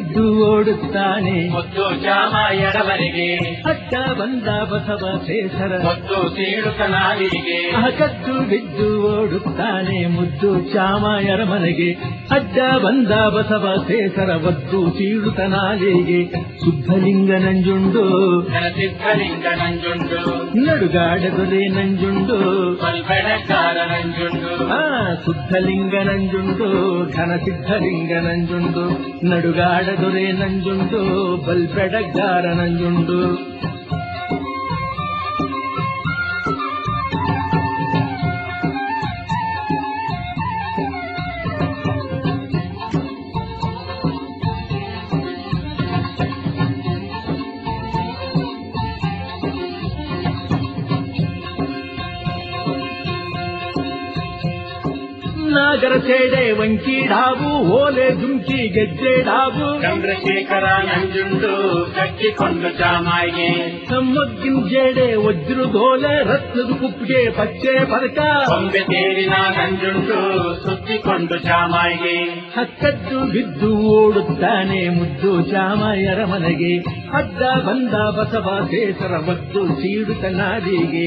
ಬಿದ್ದು ಓಡುತ್ತಾನೆ ಮುದ್ದು ಚಾಮ ಎಡವರಿಗೆ ಅಡ್ಡ ಬಂದ ಬಸವ ಸೇಸರ ಮುದ್ದು ಸೀಳುತ್ತ ನಾಲಿಗೆ ಕದ್ದು ಬಿದ್ದು ಓಡುತ್ತಾನೆ ಮುದ್ದು ಚಾಮ ಅರಮನೆಗೆ ಅಡ್ಡ ಬಂದ ಬಸವ ಸೇಸರ ಒದ್ದು ಸೀಳುತ್ತ ನಾಲಿಗೆ ಶುದ್ಧಲಿಂಗ ನಂಜುಂಡು ಸಿದ್ಧಲಿಂಗ ನಂಜುಂಡು ನಡುಗಾಡ ದೊರೆ ನಂಜುಂಡು ಬಲ್ಬೆಡಕಾರ ನಂಜುಂಡು ಆ ಶುದ್ಧಲಿಂಗ ನಂಜುಂಡು ಘನ ಸಿದ್ಧಲಿಂಗ ನಂಜುಂಡು ನಡುಗಾಡ ದೊರೆ ನಂಜುಂಡು ಬಲ್ಬೆಡಗಾರ ನಂಜುಂಡು ನಾಗರ ಸೇಡೆ ವಂಕಿ ಡಾಬು ಓಲೆ ದುಂಕಿ ಗೆಜ್ಜೆ ಡಾಬು ಚಂದ್ರಶೇಖರ ನಂಜುಂಡು ಕಟ್ಟಿಕೊಂಡು ಚಾಮಾಯಿಗೆ ಮೊಗ್ಗಿನ ಜೇಡೆ ವಜ್ರದೋಲೆ ರತ್ನದ ಕುಪ್ಪಿಗೆ ಪಚ್ಚೆ ಪದಕ ಬೊಂಬೆ ತೇರಿನ ನಂಜುಂಡು ಸುತ್ತಿಕೊಂಡು ಚಾಮಾಯಿಗೆ ಹಕ್ಕದ್ದು ಬಿದ್ದು ಓಡುತ್ತಾನೆ ಮುದ್ದು ಚಾಮಯರ ಮನೆಗೆ ಅಡ್ಡ ಬಂದ ಬಸವ ಸೇಸರ ಒದ್ದು ಸೀಡುತ್ತ ನಾದಿಗೆ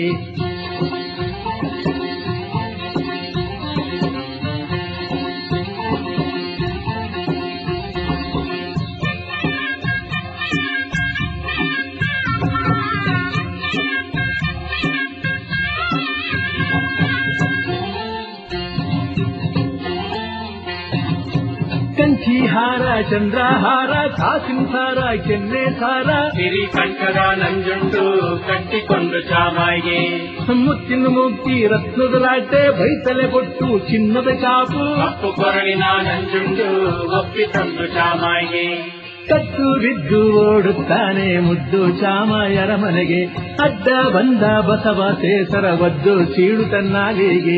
ಕಂಚಿ ಹಾರ ಚಂದ್ರಹಾರ ಕಾಸಿನ ಸಾರ ಕೆನ್ನೆ ಸಾರ ಸಿರಿಕಂಠದ ನಂಜುಂಡು ಕಟ್ಟಿಕೊಂಡು ಚಾಮಾಯಿಗೆ ಮುತ್ತಿನ ಮುಕ್ತಿ ರತ್ನದ ಲಾಟೆ ಬೈತಲೆ ಕೊಟ್ಟು ಚಿನ್ನದ ಚಾಪು ಕಪ್ಪು ಕೊರಳಿನ ನಂಜುಂಡು ಒಪ್ಪಿ ತಂದು ಚಾಮಾಯಿಗೆ ಕಟ್ಟು ಬಿದ್ದು ಓಡುತ್ತಾನೆ ಮುದ್ದು ಚಾಮಯರ ಮನೆಗೆ ಅಡ್ಡ ಬಂದ ಬಸವ ಸೇಸರ ಒದ್ದು ಸೀಳು ತನ್ನಾಲಿಗೆ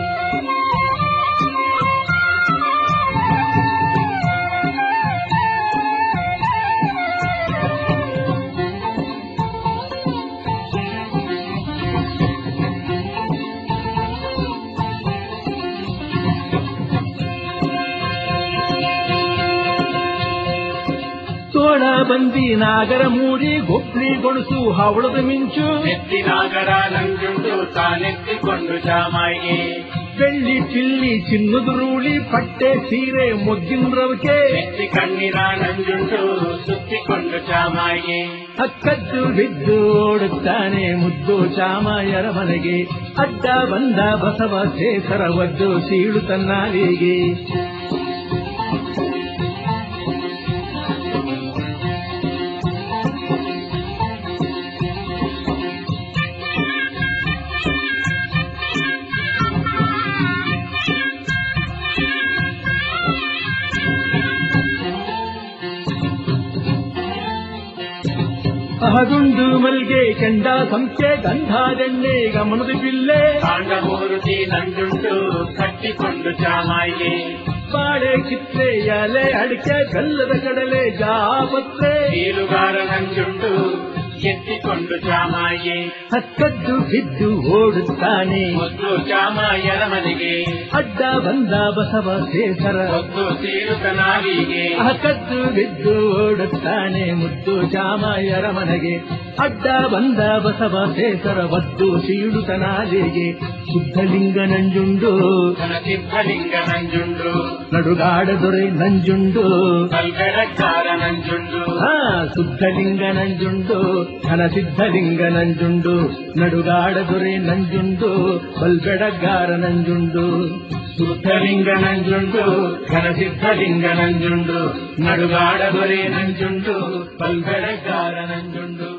ತೋಳ ಬಂದಿ ನಾಗರ ಮೂಡಿ ಗೊಬ್ಳಿ ಗೊಣಸು ಹವಳದ ಮಿಂಚು ಎತ್ತಿನಾಗರ ನಂಜುಂಡು ತಾನೆತ್ತಿಕೊಂಡು ಚಾಮಾಯಿಗೆ ಬೆಳ್ಳಿ ಚಿಲ್ಲಿ ಚಿನ್ನದ ರೂಳಿ ಪಟ್ಟೆ ಸೀರೆ ಮೊಗ್ಗಿನ ರವಕೆ ಎತ್ತಿ ಕಣ್ಣಿನ ನಂಜುಂಡು ಸುತ್ತಿಕೊಂಡು ಚಾಮಾಯಿಗೆ ಹಕ್ಕದ್ದು ಬಿದ್ದು ಓಡುತ್ತಾನೆ ಮುದ್ದು ಚಾಮಯರ ಮನೆಗೆ ಅಡ್ಡ ಬಂದ ಬಸವ ಸೇಸರ ಒದ್ದು ಸೀಳು ತನ್ನಾಲಿಗೆ ಅಹದುಂಡು ಮಲ್ಗೆ ಕೆಂಡ ಸಂಖ್ಯೆ ಗಂಧಾದೆಣ್ಣೆ ಗಮನದ ಬಿಲ್ಲೆ ಕಾಂಡಮೂರುತಿ ನಂಜುಂಡು ಕಟ್ಟಿಕೊಂಡು ಚಾಮಾಯಿಗೆ ಬಾಳೆ ಕಿತ್ರೆ ಎಲೆ ಅಡಿಕೆ ಬೆಲ್ಲದ ಕಡಲೆ ಜಾಪತ್ರೆ ಬೀರುಗಾರ ನಂಜುಂಡು ಎತ್ತಿಕೊಂಡು ಚಾಮಾಯಿಗೆ ಹಕ್ಕದ್ದು ಬಿದ್ದು ಓಡುತ್ತಾನೆ ಮುದ್ದು ಚಾಮಾಯರ ಮನೆಗೆ ಅಡ್ಡ ಬಂದ ಬಸವ ಸೇಸರ ಮುದ್ದು ಸೀಳುತ್ತ ನಾಲಿಗೆ ಹಕ್ಕದ್ದು ಬಿದ್ದು ಓಡುತ್ತಾನೆ ಮುದ್ದು ಚಾಮಯರ ಮನೆಗೆ ಅಡ್ಡ ಬಂದ ಬಸವ ಸೇಸರ ಒದ್ದು ಸೀಳುತ್ತ ನಾಲಿಗೆ ಶುದ್ಧಲಿಂಗ ನಂಜುಂಡು ಸಿದ್ಧಲಿಂಗ ನಂಜುಂಡು ನಡುಗಾಡ ದೊರೆ ನಂಜುಂಡು ಕಲ್ಬೆಡಕ್ಕಾರ ನಂಜುಂಡು ಆ ಶುದ್ಧಲಿಂಗ ನಂಜುಂಡು ಘನ ಸಿದ್ಧಲಿಂಗ ನಂಜುಂಡು ನಡುಗಾಡ ದೊರೆ ನಂಜುಂಡು ಬಲ್ಬೆಡಗಾರ ನಂಜುಂಡು ಶುದ್ಧಲಿಂಗ ನಂಜುಂಡು ಘನಸಿದ್ಧಲಿಂಗ ನಂಜುಂಡು ನಡುಗಾಡ ದೊರೆ ನಂಜುಂಡು ಪಲ್ಬೆಡಗಾರ ನಂಜುಂಡು